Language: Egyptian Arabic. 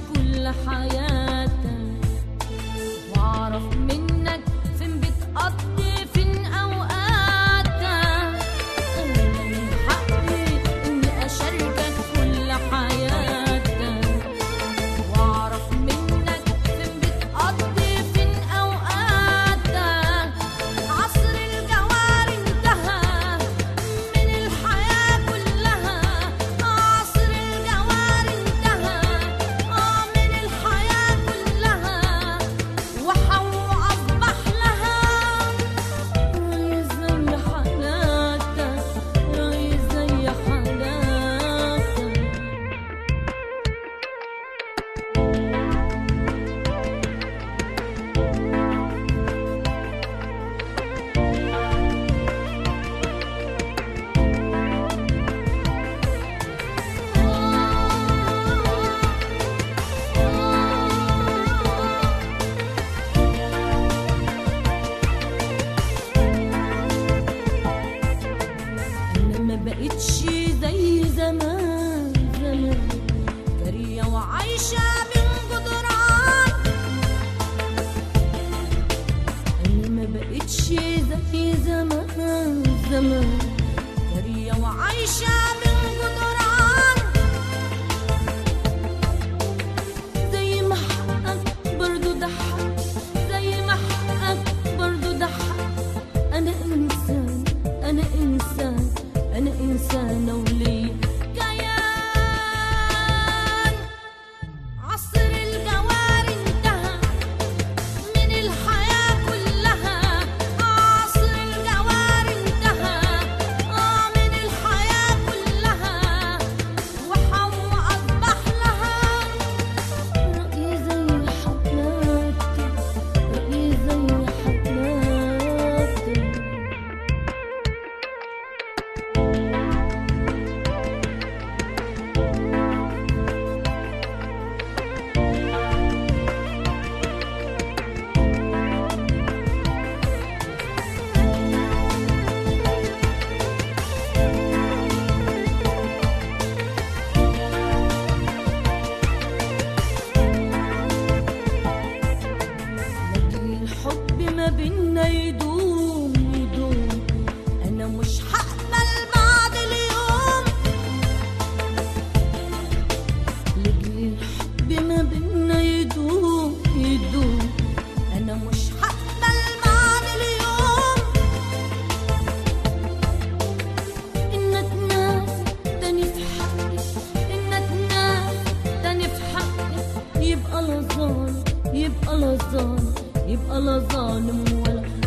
كل حياتك واعرف منك فين بتقضي فين اوقاتك انا من حقي اني اشاركك كل حياتك واعرف منك فين بتقضي فين اوقاتك عصر الجوار انتهى من الحياة كلها عصر الجوار انتهى اه من الحياة كلها وحو اصبح لها راي زي حالاتك راي زي حالاتك انا ما بقتش زي زمان زمان جارية وعايشة بين جدران انا ما بقتش زي زمان زمان جارية وعايشة بين جدران زي ما حقك برضو ده حق زي ما حقك برضو ده حق أنا إنسان أنا إنسان أنا إنسان ولي كيان عصر الجوار انتهى من الحياة كلها عصر الجوار انتهى آه من الحياة كلها وحو أصبح لها رأي زي حماتي رأي زي حماتي لكن الحب ما بينا يدوم يدوم انا مش هقبل بعد اليوم لكن الحب ما بينا يدوم يدوم انا مش هقبل بعد اليوم انك ناس تاني في حقي انك ناس تاني في حقي يبقى لا ظالم يبقى لا ظالم يبقى لا ظالم ولا